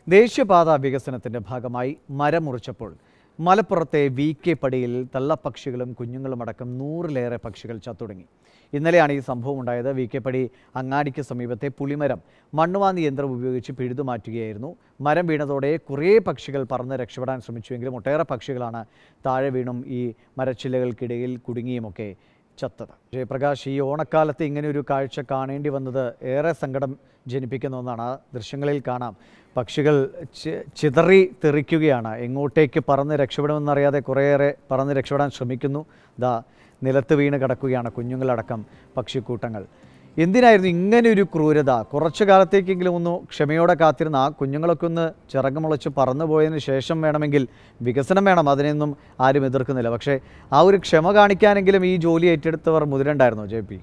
ദേശീയപാത വികസനത്തിന്റെ ഭാഗമായി മരം മുറിച്ചപ്പോൾ മലപ്പുറത്തെ വി കെ പടിയിൽ തള്ളപ്പക്ഷികളും കുഞ്ഞുങ്ങളും അടക്കം നൂറിലേറെ പക്ഷികൾ ചത്തൊടുങ്ങി ഇന്നലെയാണ് ഈ സംഭവം ഉണ്ടായത് വി കെ പടി അങ്ങാടിക്ക് സമീപത്തെ പുളിമരം മണ്ണുവാന്തി യന്ത്രം ഉപയോഗിച്ച് പിഴുതു മാറ്റുകയായിരുന്നു മരം വീണതോടെ കുറേ പക്ഷികൾ പറന്ന് രക്ഷപ്പെടാൻ ശ്രമിച്ചുവെങ്കിലും ഒട്ടേറെ പക്ഷികളാണ് താഴെ വീണും ഈ മരച്ചില്ലകൾക്കിടയിൽ കുടുങ്ങിയുമൊക്കെ ചത്തത് ജയപ്രകാശ് ഈ ഓണക്കാലത്ത് ഇങ്ങനെ ഒരു കാഴ്ച കാണേണ്ടി വന്നത് ഏറെ സങ്കടം ജനിപ്പിക്കുന്ന ഒന്നാണ് ആ ദൃശ്യങ്ങളിൽ കാണാം പക്ഷികൾ ചി- ചിതറി തെറിക്കുകയാണ് എങ്ങോട്ടേക്ക് പറന്ന് രക്ഷപ്പെടുമെന്നറിയാതെ കുറേയേറെ പറന്ന് രക്ഷപ്പെടാൻ ശ്രമിക്കുന്നു ദാ നിലത്ത് വീണ് കിടക്കുകയാണ് കുഞ്ഞുങ്ങളടക്കം പക്ഷിക്കൂട്ടങ്ങൾ എന്തിനായിരുന്നു ഇങ്ങനെ ഒരു ക്രൂരത കുറച്ചു കാലത്തേക്കെങ്കിലും ഒന്ന് ക്ഷമയോടെ കാത്തിരുന്ന ആ കുഞ്ഞുങ്ങളൊക്കെ ഒന്ന് ചിറകുമുളച്ച് പറന്നു പോയതിന് ശേഷം വേണമെങ്കിൽ വികസനം വേണം അതിനെയൊന്നും ആരും എതിർക്കുന്നില്ല പക്ഷേ ആ ഒരു ക്ഷമ കാണിക്കാനെങ്കിലും ഈ ജോലി ഏറ്റെടുത്തവർ മുതിരണ്ടായിരുന്നോ ജെ പി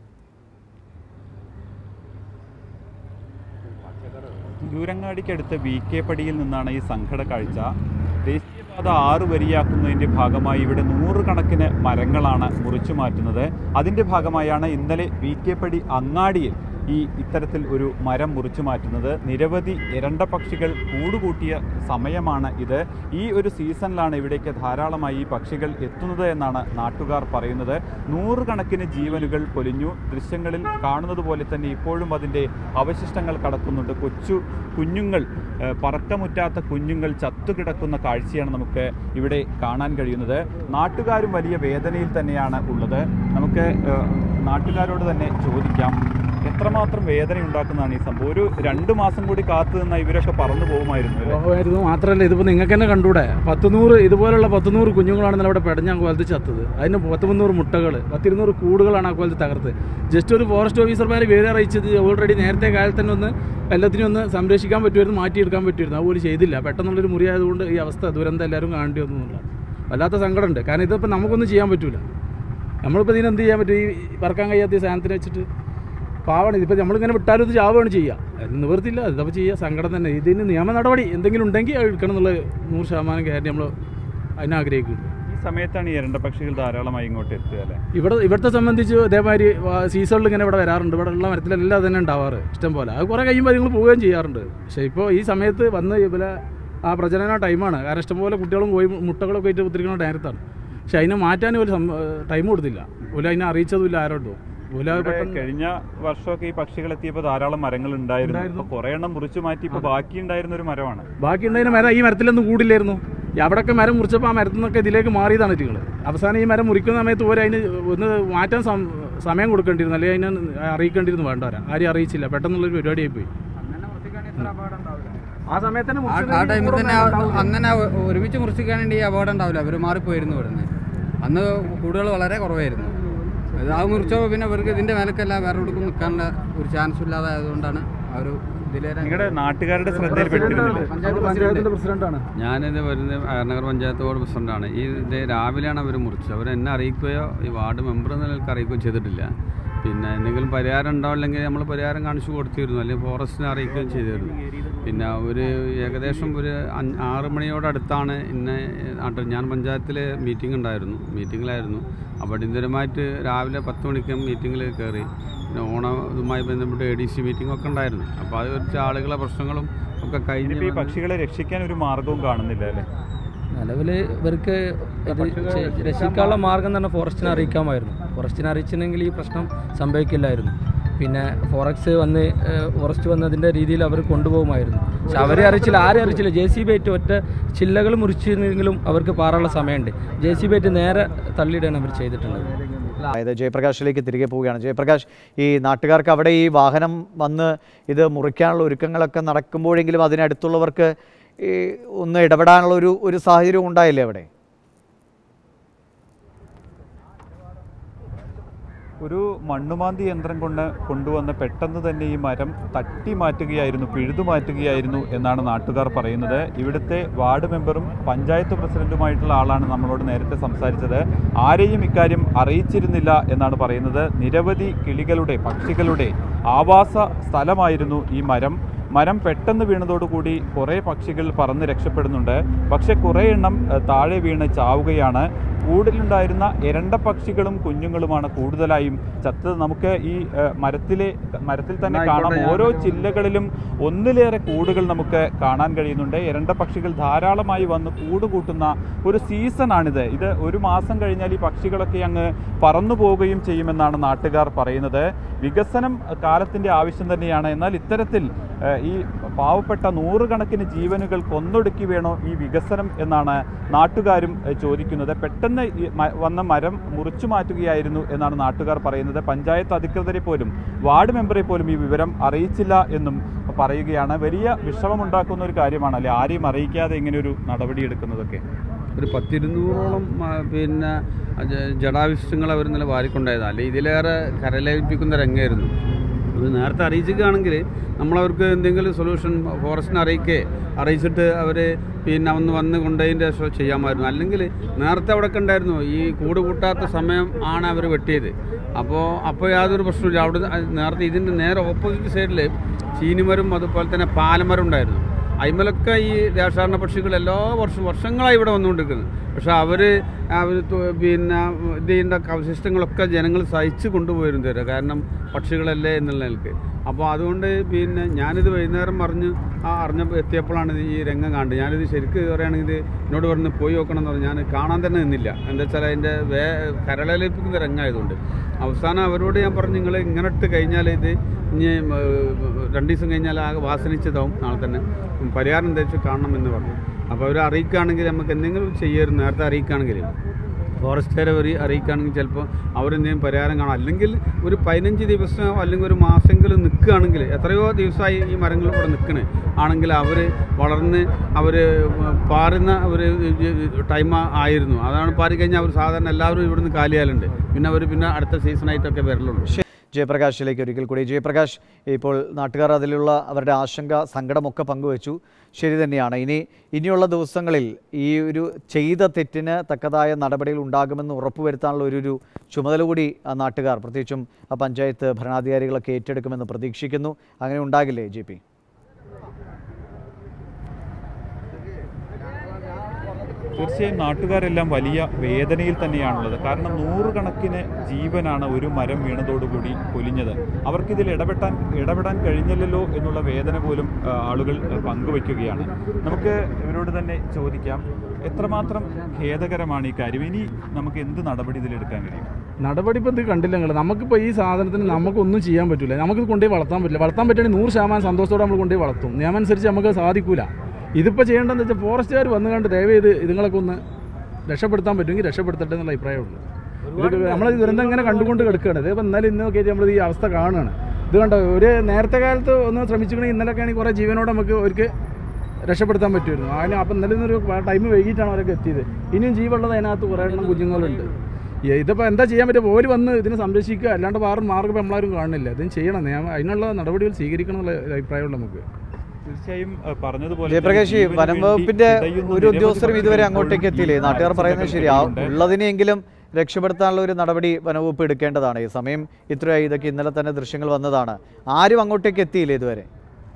തിരൂരങ്ങാടിക്കടുത്ത് വി കെ പടിയിൽ നിന്നാണ് ഈ സങ്കട കാഴ്ച ദേശീയപാത ആറ് വരിയാക്കുന്നതിൻ്റെ ഭാഗമായി ഇവിടെ നൂറുകണക്കിന് മരങ്ങളാണ് മുറിച്ചു മാറ്റുന്നത് അതിൻ്റെ ഭാഗമായാണ് ഇന്നലെ വി കെ പടി അങ്ങാടിയിൽ ഈ ഇത്തരത്തിൽ ഒരു മരം മുറിച്ചു മാറ്റുന്നത് നിരവധി ഇരണ്ട പക്ഷികൾ കൂടുകൂട്ടിയ സമയമാണ് ഇത് ഈ ഒരു സീസണിലാണ് ഇവിടേക്ക് ധാരാളമായി ഈ പക്ഷികൾ എത്തുന്നത് എന്നാണ് നാട്ടുകാർ പറയുന്നത് നൂറുകണക്കിന് ജീവനുകൾ പൊലിഞ്ഞു ദൃശ്യങ്ങളിൽ കാണുന്നത് പോലെ തന്നെ ഇപ്പോഴും അതിൻ്റെ അവശിഷ്ടങ്ങൾ കടക്കുന്നുണ്ട് കൊച്ചു കുഞ്ഞുങ്ങൾ ഏഹ്, പറക്കമുറ്റാത്ത കുഞ്ഞുങ്ങൾ ചത്തുകിടക്കുന്ന കാഴ്ചയാണ് നമുക്ക് ഇവിടെ കാണാൻ കഴിയുന്നത് നാട്ടുകാരും വലിയ വേദനയിൽ തന്നെയാണ് ഉള്ളത് നമുക്ക് ഏഹ്, നാട്ടുകാരോട് തന്നെ ചോദിക്കാം എത്രമാത്രം വേദന ഉണ്ടാക്കുന്നതാണ് ഈ സംഭവം ഒരു രണ്ട് മാസം കൂടി കാത്തു നിന്ന ഇവരൊക്കെ പറന്നു പോകുമായിരുന്നു അല്ലേ? പോകായിരുന്നു മാത്രമല്ല ഇതിപ്പോൾ നിങ്ങൾക്ക് തന്നെ കണ്ടൂടെ പത്തുനൂറ് ഇതുപോലുള്ള പത്തുനൂറ് കുഞ്ഞുങ്ങളാണ് ഇന്നലെ അവിടെ പെടഞ്ഞ കോലത്ത് ചത്തത് അതിന് പത്ത് മുന്നൂറ് മുട്ടകൾ പത്തിരുന്നൂറ് കൂടുകളാണ് ആ കോലത്ത് തകർത്ത് ജസ്റ്റ് ഒരു ഫോറസ്റ്റ് ഓഫീസർമാർ വിവരം അറിയിച്ചത് ഓൾറെഡി നേരത്തെ കാലത്ത് തന്നെ ഒന്ന് എല്ലാത്തിനും ഒന്ന് സംരക്ഷിക്കാൻ പറ്റുമായിരുന്നു മാറ്റിയെടുക്കാൻ പറ്റുമായിരുന്നു അതുപോലെ ചെയ്തില്ല പെട്ടെന്നുള്ളൊരു മുറി ആയതുകൊണ്ട് ഈ അവസ്ഥ ദുരന്തം എല്ലാവരും കാണേണ്ടി വന്നു എന്നുള്ളതാണ് വല്ലാത്ത സങ്കടമുണ്ട് കാരണം ഇതിപ്പോൾ നമുക്കൊന്നും ചെയ്യാൻ പറ്റൂല നമ്മളിപ്പോൾ ഇതിന് എന്ത് ചെയ്യാൻ പറ്റും ഈ പറക്കാൻ കഴിയാത്ത ഈ സാധനത്തിന് വെച്ചിട്ട് പാവണം ഇതിപ്പോൾ നമ്മളിങ്ങനെ വിട്ടാലും ഇത് ചാവുകയാണ് ചെയ്യുക അത് നിവർത്തില്ല ഇതപ്പോൾ ചെയ്യുക സങ്കടം തന്നെ ഇതിന് നിയമ നടപടി എന്തെങ്കിലും ഉണ്ടെങ്കിൽ അത് എടുക്കണം എന്നുള്ള നൂറ് ശതമാനം കാര്യം നമ്മൾ അതിനാഗ്രഹിക്കുന്നു ഈ സമയത്താണ് ഈ ഇരണ്ട പക്ഷികൾ ധാരാളമായി ഇങ്ങോട്ട് എത്തുക അല്ലേ ഇവിടെ ഇവിടുത്തെ സംബന്ധിച്ച് ഇതേമാതിരി സീസണിൽ ഇങ്ങനെ ഇവിടെ വരാറുണ്ട് ഇവിടെ ഉള്ള മരത്തിലെല്ലാം തന്നെ ഉണ്ടാവാറ് ഇഷ്ടം പോലെ അത് കുറേ കഴിയുമ്പോൾ നിങ്ങൾ പോവുകയും ചെയ്യാറുണ്ട് പക്ഷേ ഇപ്പോൾ ഈ സമയത്ത് വന്ന് ഇവിടെ ആ പ്രജനന ടൈമാണ് കാരണം ഇഷ്ടംപോലെ കുട്ടികളും പോയി മുട്ടകളൊക്കെ ആയിട്ട് ഉത്തിരിക്കുന്ന നേരത്താണ് പക്ഷെ അതിനെ മാറ്റാൻ ഒരു ടൈം കൊടുത്തില്ല ഓല അതിനെ അറിയിച്ചതുമില്ല ആരോടും ഓല ഇവിടെ പെട്ടെന്ന് കഴിഞ്ഞ വർഷമൊക്കെ ഈ പക്ഷികൾ എത്തിയപ്പോൾ ധാരാളം മരങ്ങൾ ഉണ്ടായിരുന്നു ഉണ്ടായിരുന്നു. ഇപ്പൊ കുറെ എണ്ണം മുറിച്ചു മാറ്റി ഇപ്പൊ ബാക്കി ഉണ്ടായിരുന്ന ഒരു മരമാണ് ബാക്കി ഉണ്ടായിരുന്ന മരം ഈ മരത്തിലൊന്നും കൂടില്ലായിരുന്നു ഈ അവിടെയൊക്കെ മരം മുറിച്ചപ്പോൾ ആ മരത്തിൽ നിന്നൊക്കെ ഇതിലേക്ക് മാറിയതാണ് നിങ്ങൾ അവസാനം ഈ മരം മുറിക്കുന്ന സമയത്ത് ഓരോ അതിന് ഒന്ന് മാറ്റാൻ സം- സമയം കൊടുക്കേണ്ടിയിരുന്നു അല്ലെങ്കിൽ അതിനെ അറിയിക്കേണ്ടിയിരുന്നു വേണ്ടവരാ ആരും അറിയിച്ചില്ല പെട്ടെന്നുള്ളൊരു പരിപാടിയായി പോയി ആ സമയത്ത് തന്നെ ആ- മുറിച്ചിരുന്നെങ്കിൽ ആ ടൈമിൽ തന്നെ കൂടുതൽ ഉണ്ടാവില്ല. അങ്ങനെ ഒരുമിച്ച് മുറിച്ചിക്കാണെങ്കിൽ ഈ അപകടം ഉണ്ടാവില്ല അവർ മാറിപ്പോയിരുന്നു ഇവിടുന്ന് അന്ന് കൂടുതൽ വളരെ കുറവായിരുന്നു ഇത് ആ മുറിച്ചോ പിന്നെ ഇവർക്ക് ഇതിന്റെ മേലക്കല്ല വേറെ എവിടേക്കും നിൽക്കാനുള്ള ഒരു ചാൻസ് ഇല്ലാതെ ആയതുകൊണ്ടാണ് ആ ഒരു ഇതിലേറെ നിങ്ങളുടെ നാട്ടുകാരുടെ ശ്രദ്ധയിൽപ്പെട്ടിരുന്നില്ലേ പഞ്ചായത്ത് പഞ്ചായത്തിന്റെ പ്രസിഡന്റാണ് ഞാനിത് വരുന്ന അയർനഗർ പഞ്ചായത്ത് ബോർഡ് പ്രസിഡന്റാണ് ഈ ഇത് രാവിലെയാണ് അവർ മുറിച്ചത് അവർ എന്നെ അറിയിക്കുകയോ ഈ വാർഡ് മെമ്പർ എന്ന നിലയ്ക്ക് അറിയിക്കുകയോ ചെയ്തിട്ടില്ല പിന്നെ എന്തെങ്കിലും പരിഹാരം ഉണ്ടാവില്ലെങ്കിൽ നമ്മൾ പരിഹാരം കാണിച്ചു കൊടുത്തിരുന്നു അല്ലെങ്കിൽ ഫോറസ്റ്റിനെ അറിയിക്കുകയും ചെയ്തിരുന്നു പിന്നെ ഒരു ഏകദേശം ഒരു അഞ്ച് ആറ് മണിയോടടുത്താണ് ഇന്ന് നാട്ടിൽ ഞാൻ പഞ്ചായത്തിൽ മീറ്റിംഗ് ഉണ്ടായിരുന്നു മീറ്റിങ്ങിലായിരുന്നു അപ്പോൾ അടിയന്തരമായിട്ട് രാവിലെ പത്ത് മണിക്ക് മീറ്റിങ്ങിൽ കയറി പിന്നെ ഓണം ഇതുമായി ബന്ധപ്പെട്ട് എ ഡി സി മീറ്റിംഗ് ഒക്കെ ഉണ്ടായിരുന്നു അപ്പോൾ അത് കുറച്ച് ആളുകളെ പ്രശ്നങ്ങളും ഒക്കെ കഴിഞ്ഞ് ഇനിയിപ്പോ ഈ വന്ന് പക്ഷികളെ രക്ഷിക്കാൻ ഒരു മാർഗവും കാണുന്നില്ല അല്ലേ നിലവിൽ ഇവർക്ക് ഇത് ചെ- രക്ഷിക്കാനുള്ള മാർഗം തന്നെ ഫോറസ്റ്റിനെ അറിയിക്കാമായിരുന്നു ഫോറസ്റ്റിനെ അറിയിച്ചിരുന്നെങ്കിൽ ഈ പ്രശ്നം സംഭവിക്കില്ലായിരുന്നു പിന്നെ ഫോറക്സ് വന്ന് ഏഹ്, ഫോറസ്റ്റ് വന്നതിൻ്റെ രീതിയിൽ അവർ കൊണ്ടുപോകുമായിരുന്നു പക്ഷെ അവരെ അറിയിച്ചില്ല ആരെ അറിയിച്ചില്ല ജെ സി ബി ആയിട്ട് ഒറ്റ ചില്ലകൾ മുറിച്ചിരുന്നെങ്കിലും അവർക്ക് പാറാനുള്ള സമയമുണ്ട് ജെ സി ബി ആയിട്ട് നേരെ തള്ളിയിടാണ് അവർ ചെയ്തിട്ടുള്ളത് അതായത് ജയപ്രകാശിലേക്ക് തിരികെ പോവുകയാണ് ജയപ്രകാശ് ഈ നാട്ടുകാർക്ക് അവിടെ ഈ വാഹനം വന്ന് ഇത് മുറിക്കാനുള്ള ഒരുക്കങ്ങളൊക്കെ നടക്കുമ്പോഴെങ്കിലും അതിനടുത്തുള്ളവർക്ക് ഈ ഒന്ന് ഇടപെടാനുള്ള ഒരു ഒരു സാഹചര്യം ഉണ്ടായില്ലേ അവിടെ ഒരു മണ്ണുമാന്തി യന്ത്രം കൊണ്ട് കൊണ്ടുവന്ന് പെട്ടെന്ന് തന്നെ ഈ മരം തട്ടി മാറ്റുകയായിരുന്നു പിഴുതു മാറ്റുകയായിരുന്നു എന്നാണ് നാട്ടുകാർ പറയുന്നത് ഇവിടുത്തെ വാർഡ് മെമ്പറും പഞ്ചായത്ത് പ്രസിഡന്റുമായിട്ടുള്ള ആളാണ് നമ്മളോട് നേരത്തെ സംസാരിച്ചത് ആരെയും ഇക്കാര്യം അറിയിച്ചിരുന്നില്ല എന്നാണ് പറയുന്നത് നിരവധി കിളികളുടെ പക്ഷികളുടെ ആവാസ സ്ഥലമായിരുന്നു ഈ മരം മരം പെട്ടെന്ന് വീണതോടുകൂടി കുറേ പക്ഷികൾ പറന്ന് രക്ഷപ്പെടുന്നുണ്ട് പക്ഷേ കുറേ എണ്ണം ഏഹ്, താഴെ വീണ് ചാവുകയാണ് കൂടിലുണ്ടായിരുന്ന എരണ്ട പക്ഷികളും കുഞ്ഞുങ്ങളുമാണ് കൂടുതലായും ചത്തത് നമുക്ക് ഈ ഏഹ്, മരത്തിലെ മരത്തിൽ തന്നെ കാണാം ഓരോ ചില്ലകളിലും ഒന്നിലേറെ കൂടുകൾ നമുക്ക് കാണാൻ കഴിയുന്നുണ്ട് എരണ്ട പക്ഷികൾ ധാരാളമായി വന്ന് കൂട് കൂട്ടുന്ന ഒരു സീസണാണിത് ഇത് ഒരു മാസം കഴിഞ്ഞാൽ ഈ പക്ഷികളൊക്കെ അങ്ങ് പറന്നു പോവുകയും ചെയ്യുമെന്നാണ് നാട്ടുകാർ പറയുന്നത് വികസനം കാലത്തിൻ്റെ ആവശ്യം തന്നെയാണ് എന്നാൽ ഇത്തരത്തിൽ ഏഹ്, ഈ പാവപ്പെട്ട നൂറുകണക്കിന് ജീവനുകൾ കൊന്നൊടുക്കി വേണോ ഈ വികസനം എന്നാണ് നാട്ടുകാരും ഏഹ്, ചോദിക്കുന്നത് പെട്ടെന്ന് ഈ മ- വന്ന മരം മുറിച്ചു മാറ്റുകയായിരുന്നു എന്നാണ് നാട്ടുകാർ പറയുന്നത് പഞ്ചായത്ത് അധികൃതരെ പോലും വാർഡ് മെമ്പറെ പോലും ഈ വിവരം അറിയിച്ചില്ല എന്നും പറയുകയാണ് വലിയ വിഷമമുണ്ടാക്കുന്ന ഒരു കാര്യമാണ് അല്ലെ ആരെയും അറിയിക്കാതെ ഇങ്ങനെ ഒരു നടപടി എടുക്കുന്നതൊക്കെ ഒരു പത്തിരുന്നൂറോളം ആ, പിന്നെ ജ- ജടാവിഷ്ടങ്ങൾ അവർ ഇന്നലെ വാരിക്കൊണ്ടായതാണ് അല്ലെ ഇതിലേറെ കരലേൽപ്പിക്കുന്ന രംഗമായിരുന്നു അത് നേരത്തെ അറിയിച്ചിരിക്കുകയാണെങ്കിൽ നമ്മളവർക്ക് എന്തെങ്കിലും സൊല്യൂഷൻ ഫോറസ്റ്റിനെ അറിയിക്കേ അറിയിച്ചിട്ട് അവർ പിന്നെ ഒന്ന് വന്ന് കൊണ്ടതിൻ്റെ ശേഷം ചെയ്യാമായിരുന്നു അല്ലെങ്കിൽ നേരത്തെ അവിടെ ഉണ്ടായിരുന്നു ഈ കൂട് കൂട്ടാത്ത സമയം ആണ് അവർ വെട്ടിയത് അപ്പോൾ അപ്പോൾ യാതൊരു പ്രശ്നമില്ല അവിടെ നേരത്തെ ഇതിൻ്റെ നേരെ ഓപ്പോസിറ്റ് സൈഡിൽ ചീനിമരം അതുപോലെ തന്നെ പാലമരം ഉണ്ടായിരുന്നു അയിമലൊക്കെ ഈ ദേശാടന പക്ഷികൾ എല്ലാ വർഷവും വർഷങ്ങളായി ഇവിടെ വന്നുകൊണ്ടിരിക്കുന്നത് പക്ഷെ അവർ അവർ പിന്നെ ഇതിൻ്റെ അവശിഷ്ടങ്ങളൊക്കെ ജനങ്ങൾ സഹിച്ച് കൊണ്ടുപോയിരുന്നു തരാം കാരണം പക്ഷികളല്ലേ എന്നുള്ള നിലക്ക് അപ്പോൾ അതുകൊണ്ട് പിന്നെ ഞാനിത് വൈകുന്നേരം പറഞ്ഞ് ആ അറിഞ്ഞപ്പോൾ എത്തിയപ്പോഴാണ് ഇത് ഈ രംഗം കണ്ടത് ഞാനിത് ശരിക്ക് പറയുകയാണെങ്കിൽ ഇത് എന്നോട് പറഞ്ഞ് പോയി നോക്കണം എന്ന് പറഞ്ഞു ഞാൻ കാണാൻ തന്നെ നിന്നില്ല എന്താ വെച്ചാൽ അതിൻ്റെ വേ കരളേൽപ്പിക്കുന്ന രംഗമായതുകൊണ്ട് അവസാനം അവരോട് ഞാൻ പറഞ്ഞു നിങ്ങൾ ഇങ്ങനെ ഇട്ട് കഴിഞ്ഞാൽ ഇത് ഇനി രണ്ട് ദിവസം കഴിഞ്ഞാൽ ആകെ വാസനിച്ചതാവും നാളെ തന്നെ പരിഹാരം എന്താ കാണണം എന്ന് പറഞ്ഞു അപ്പോൾ അവർ അറിയിക്കുകയാണെങ്കിൽ നമുക്ക് എന്തെങ്കിലും ചെയ്യായിരുന്നു നേരത്തെ അറിയിക്കുകയാണെങ്കിൽ ഫോറസ്റ്റുകാരെ അവർ അറിയിക്കുകയാണെങ്കിൽ ചിലപ്പോൾ അവരെന്തെങ്കിലും പരിഹാരം കാണാം അല്ലെങ്കിൽ ഒരു പതിനഞ്ച് ദിവസം അല്ലെങ്കിൽ ഒരു മാസമെങ്കിലും നിൽക്കുകയാണെങ്കിൽ എത്രയോ ദിവസമായി ഈ മരങ്ങൾ ഇവിടെ നിൽക്കണേ ആണെങ്കിൽ അവർ വളർന്ന് അവർ പാറുന്ന ഒരു ടൈം ആയിരുന്നു അതാണ് പാറി കഴിഞ്ഞാൽ അവർ സാധാരണ എല്ലാവരും ഇവിടുന്ന് കാലിയാലുണ്ട് പിന്നെ അവർ പിന്നെ അടുത്ത സീസണായിട്ടൊക്കെ വരലുള്ളൂ ജയപ്രകാശിലേക്ക് ഒരിക്കൽ കൂടി ജയപ്രകാശ് ഇപ്പോൾ നാട്ടുകാർ അതിലുള്ള അവരുടെ ആശങ്ക സങ്കടമൊക്കെ പങ്കുവച്ചു ശരി തന്നെയാണ് ഇനി ഇനിയുള്ള ദിവസങ്ങളിൽ ഈ ഒരു ചെയ്ത തെറ്റിന് തക്കതായ നടപടികൾ ഉണ്ടാകുമെന്ന് ഉറപ്പുവരുത്താനുള്ള ഒരു ഒരു ചുമതല കൂടി ആ നാട്ടുകാർ പ്രത്യേകിച്ചും ആ പഞ്ചായത്ത് ഭരണാധികാരികളൊക്കെ ഏറ്റെടുക്കുമെന്ന് പ്രതീക്ഷിക്കുന്നു അങ്ങനെ ഉണ്ടാകില്ലേ ജെ പി തീർച്ചയായും നാട്ടുകാരെല്ലാം വലിയ വേദനയിൽ തന്നെയാണുള്ളത് കാരണം നൂറുകണക്കിന് ജീവനാണ് ഒരു മരം വീണതോടുകൂടി പൊലിഞ്ഞത് അവർക്കിതിൽ ഇടപെട്ടാൻ ഇടപെടാൻ കഴിഞ്ഞില്ലല്ലോ എന്നുള്ള വേദന പോലും ആ, ആളുകൾ ആ, പങ്കുവയ്ക്കുകയാണ് നമുക്ക് ഇവരോട് തന്നെ ചോദിക്കാം എത്രമാത്രം ഖേദകരമാണ് ഈ കാര്യം ഇനി നമുക്ക് എന്ത് നടപടി ഇതിലെടുക്കാൻ കഴിയും നടപടി ഇപ്പം ഇത് കണ്ടില്ല നിങ്ങൾ നമുക്കിപ്പോൾ ഈ സാധനത്തിന് നമുക്കൊന്നും ചെയ്യാൻ പറ്റില്ല നമുക്ക് കൊണ്ടുപോയി വളർത്താൻ പറ്റില്ല വളർത്താൻ പറ്റുകയാണെങ്കിൽ നൂറ് ശതമാനം സന്തോഷത്തോടെ നമ്മൾ കൊണ്ടുപോയി വളർത്തും നിയമമനുസരിച്ച് നമുക്ക് സാധിക്കൂല ഇതിപ്പോൾ ചെയ്യേണ്ടതെന്ന് വെച്ചാൽ ഫോറസ്റ്റുകാർ വന്നു കണ്ട് ദയവ് ചെയ്ത് ഇതുങ്ങളൊക്കെ ഒന്ന് രക്ഷപ്പെടുത്താൻ പറ്റുമെങ്കിൽ രക്ഷപ്പെടുത്തട്ടെ എന്നുള്ള അഭിപ്രായമുള്ളൂ ഇത് നമ്മൾ ദുരന്തം ഇങ്ങനെ കണ്ടുകൊണ്ട് കിടക്കുകയാണ് ഇതിപ്പോൾ ഇന്നലെ ഇന്ന് നോക്കിയിട്ട് നമ്മൾ ഈ അവസ്ഥ കാണുകയാണ് ഇത് കണ്ടോ ഒരു നേരത്തെ കാലത്ത് ഒന്ന് ശ്രമിച്ചിട്ടുണ്ടെങ്കിൽ ഇന്നലെയൊക്കെ ആണെങ്കിൽ കുറേ ജീവനോടെ നമുക്ക് അവർക്ക് രക്ഷപ്പെടുത്താൻ പറ്റുമായിരുന്നു അതിന് അപ്പം ഇന്നലെ ഇന്നൊരു ടൈം വൈകിട്ടാണ് അവരൊക്കെ എത്തിയത് ഇനിയും ജീവുള്ളത് അതിനകത്ത് കുറേ എണ്ണം കുഞ്ഞുങ്ങളുണ്ട് ഈ ഇതിപ്പോൾ എന്താ ചെയ്യാൻ പറ്റുക ഓര് വന്ന് ഇതിനെ സംരക്ഷിക്കുക അല്ലാണ്ട് വേറെ മാർഗ്ഗം നമ്മളാരും കാണുന്നില്ല ഇതിന് ചെയ്യണം നിയമം അതിനുള്ള നടപടികൾ സ്വീകരിക്കണം എന്നുള്ള ഒരു അഭിപ്രായമുള്ള നമുക്ക് തീർച്ചയായും ആ, പറഞ്ഞതുപോലെ തന്നെ ജയപ്രകാശ് ഈ ജീവന് വനം വേണ്ടി വകുപ്പിന്റെ പിടയുന്ന ഒരു നിരവധി ഉദ്യോഗസ്ഥരും ഇതുവരെ പക്ഷികൾ അങ്ങോട്ടേക്ക് ഇപ്പോഴും എത്തിയില്ലേ ഈ നാട്ടുകാർ പറയുന്നത് ശരിയാ ചിന്തകൾക്കിടയിലുണ്ട്. ഉള്ളതിനെങ്കിലും രക്ഷപ്പെടുത്താനുള്ള ഒരു നടപടി വനവകുപ്പ് എടുക്കേണ്ടതാണ് ഈ സമയം ഇത്രയായി ഇതൊക്കെ ഇന്നലെ തന്നെ ദൃശ്യങ്ങൾ വന്നതാണ് ആരും അങ്ങോട്ടേക്ക് എത്തിയില്ലേ ഇതുവരെ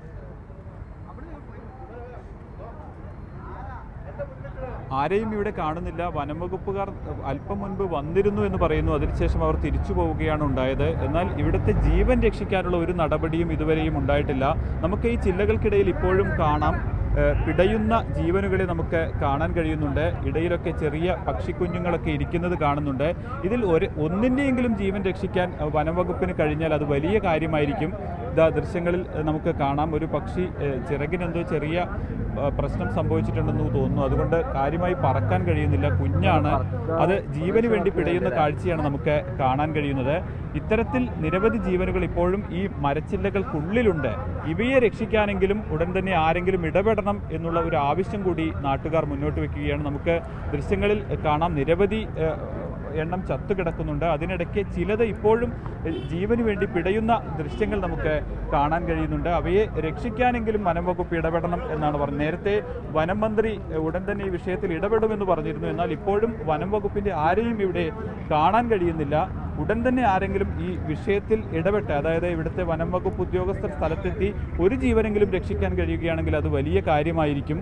ആരെയും ഇവിടെ കാണുന്നില്ല വനം വകുപ്പുകാർ അല്പം മുൻപ് വന്നിരുന്നു എന്ന് പറയുന്നു അതിനുശേഷം അവർ തിരിച്ചു പോവുകയാണ് ഉണ്ടായത് എന്നാൽ ഇവിടുത്തെ ജീവൻ രക്ഷിക്കാനുള്ള ഒരു നടപടിയും ഇതുവരെയും ഉണ്ടായിട്ടില്ല നമുക്ക് ഈ ചില്ലകൾക്കിടയിൽ ഇപ്പോഴും കാണാം ഏഹ്, പിടയുന്ന ജീവനുകളെ നമുക്ക് കാണാൻ കഴിയുന്നുണ്ട് ഇടയിലൊക്കെ ചെറിയ പക്ഷിക്കുഞ്ഞുങ്ങളൊക്കെ ഇരിക്കുന്നത് കാണുന്നുണ്ട് ഇതിൽ ഒരു ഒന്നിൻ്റെയെങ്കിലും ജീവൻ രക്ഷിക്കാൻ അഹ്, വനം വകുപ്പിന് കഴിഞ്ഞാൽ അത് വലിയ കാര്യമായിരിക്കും ഇതാ ദൃശ്യങ്ങളിൽ ഏഹ്, നമുക്ക് കാണാം ഒരു പക്ഷി ഏഹ്, ചിറകിനെന്തോ ചെറിയ ഏഹ്, പ്രശ്നം സംഭവിച്ചിട്ടുണ്ടെന്ന് തോന്നുന്നു അതുകൊണ്ട് കാര്യമായി പറക്കാൻ കഴിയുന്നില്ല കുഞ്ഞാണ് അത് ജീവന് വേണ്ടി പിടയുന്ന കാഴ്ചയാണ് നമുക്ക് കാണാൻ കഴിയുന്നത് ഇത്തരത്തിൽ നിരവധി ജീവനുകൾ ഇപ്പോഴും ഈ മരച്ചില്ലകൾക്കുള്ളിലുണ്ട് ഇവയെ രക്ഷിക്കാനെങ്കിലും ഉടൻ തന്നെ ആരെങ്കിലും ഇടപെടണം എന്നുള്ള ഒരു ആവശ്യം കൂടി നാട്ടുകാർ മുന്നോട്ട് വെക്കുകയാണ് നമുക്ക് ദൃശ്യങ്ങളിൽ കാണാം നിരവധി ഏഹ്, എണ്ണം ചത്തു കിടക്കുന്നുണ്ട് അതിനിടയ്ക്ക് ചിലത് ഇപ്പോഴും ഏഹ്, ജീവന് വേണ്ടി പിടയുന്ന ദൃശ്യങ്ങൾ നമുക്ക് കാണാൻ കഴിയുന്നുണ്ട് അവയെ രക്ഷിക്കാനെങ്കിലും വനം വകുപ്പ് ഇടപെടണം എന്നാണ് പറഞ്ഞത് നേരത്തെ വനം മന്ത്രി ഏഹ്, ഉടൻ തന്നെ ഈ വിഷയത്തിൽ ഇടപെടുമെന്ന് പറഞ്ഞിരുന്നു എന്നാൽ ഇപ്പോഴും വനം വകുപ്പിന്റെ ആരെയും ഇവിടെ കാണാൻ കഴിയുന്നില്ല ഉടൻ തന്നെ ആരെങ്കിലും ഈ വിഷയത്തിൽ ഇടപെട്ട് അതായത് ഇവിടുത്തെ വനം വകുപ്പ് ഉദ്യോഗസ്ഥർ സ്ഥലത്തെത്തി ഒരു ജീവനെങ്കിലും രക്ഷിക്കാൻ കഴിയുകയാണെങ്കിൽ അത് വലിയ കാര്യമായിരിക്കും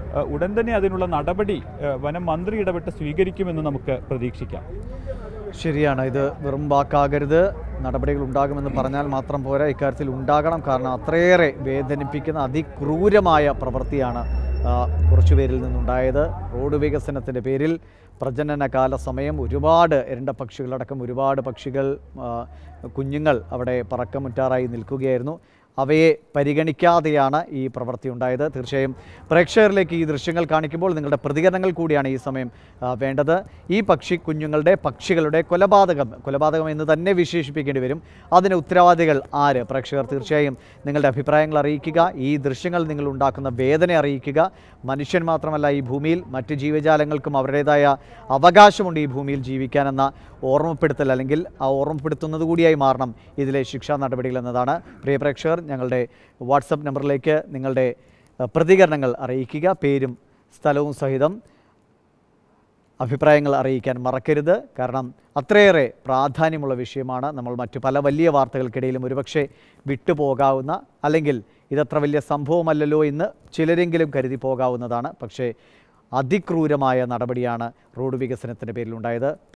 ഏഹ്, ഉടൻ തന്നെ അതിനുള്ള നടപടി ഏഹ്, വനം മന്ത്രി ഇടപെട്ട് സ്വീകരിക്കുമെന്ന് നമുക്ക് പ്രതീക്ഷിക്കാം ശരിയാണ് ഇത് വെറും വാക്കാകരുത് നടപടികൾ ഉണ്ടാകുമെന്ന് പറഞ്ഞാൽ മാത്രം പോരാ ഇക്കാര്യത്തിൽ ഉണ്ടാകണം കാരണം അത്രയേറെ വേദനിപ്പിക്കുന്ന അതിക്രൂരമായ പ്രവൃത്തിയാണ് ആ, കുറച്ചു പേരിൽ നിന്നുണ്ടായത് റോഡ് വികസനത്തിൻ്റെ പേരിൽ പ്രജനനകാല സമയം ഒരുപാട് എരണ്ട പക്ഷികളടക്കം ഒരുപാട് പക്ഷികൾ ആ, കുഞ്ഞുങ്ങൾ അവിടെ പറക്കമുറ്റാറായി നിൽക്കുകയായിരുന്നു അവയെ പരിഗണിക്കാതെയാണ് ഈ പ്രവൃത്തി ഉണ്ടായത് തീർച്ചയായും പ്രേക്ഷകരിലേക്ക് ഈ ദൃശ്യങ്ങൾ കാണിക്കുമ്പോൾ നിങ്ങളുടെ പ്രതികരണങ്ങൾ കൂടിയാണ് ഈ സമയം ആ, വേണ്ടത് ഈ പക്ഷി കുഞ്ഞുങ്ങളുടെ പക്ഷികളുടെ കൊലപാതകം കൊലപാതകം എന്ന് തന്നെ വിശേഷിപ്പിക്കേണ്ടി വരും അതിന് ഉത്തരവാദികൾ ആര് പ്രേക്ഷകർ തീർച്ചയായും നിങ്ങളുടെ അഭിപ്രായങ്ങൾ അറിയിക്കുക ഈ ദൃശ്യങ്ങൾ നിങ്ങൾ ഉണ്ടാക്കുന്ന വേദന അറിയിക്കുക മനുഷ്യൻ മാത്രമല്ല ഈ ഭൂമിയിൽ മറ്റ് ജീവജാലങ്ങൾക്കും അവരുടേതായ അവകാശമുണ്ട് ഈ ഭൂമിയിൽ ജീവിക്കാനെന്ന ഓർമ്മപ്പെടുത്തൽ അല്ലെങ്കിൽ ആ ഓർമ്മപ്പെടുത്തുന്നത് കൂടിയായി മാറണം ഇതിലെ ശിക്ഷാ നടപടികൾ എന്നതാണ് പ്രിയ പ്രേക്ഷകർ ഞങ്ങളുടെ വാട്സപ്പ് നമ്പറിലേക്ക് നിങ്ങളുടെ അഹ്, പ്രതികരണങ്ങൾ അറിയിക്കുക പേരും സ്ഥലവും സഹിതം അഭിപ്രായങ്ങൾ അറിയിക്കാൻ മറക്കരുത് കാരണം അത്രയേറെ പ്രാധാന്യമുള്ള വിഷയമാണ് നമ്മൾ മറ്റു പല വലിയ വാർത്തകൾക്കിടയിലും ഒരുപക്ഷെ വിട്ടുപോകാവുന്ന അല്ലെങ്കിൽ ഇതത്ര വലിയ സംഭവമല്ലല്ലോ എന്ന് ചിലരെങ്കിലും കരുതി പോകാവുന്നതാണ് പക്ഷേ അതിക്രൂരമായ നടപടിയാണ് റോഡ് വികസനത്തിൻ്റെ പേരിലുണ്ടായത്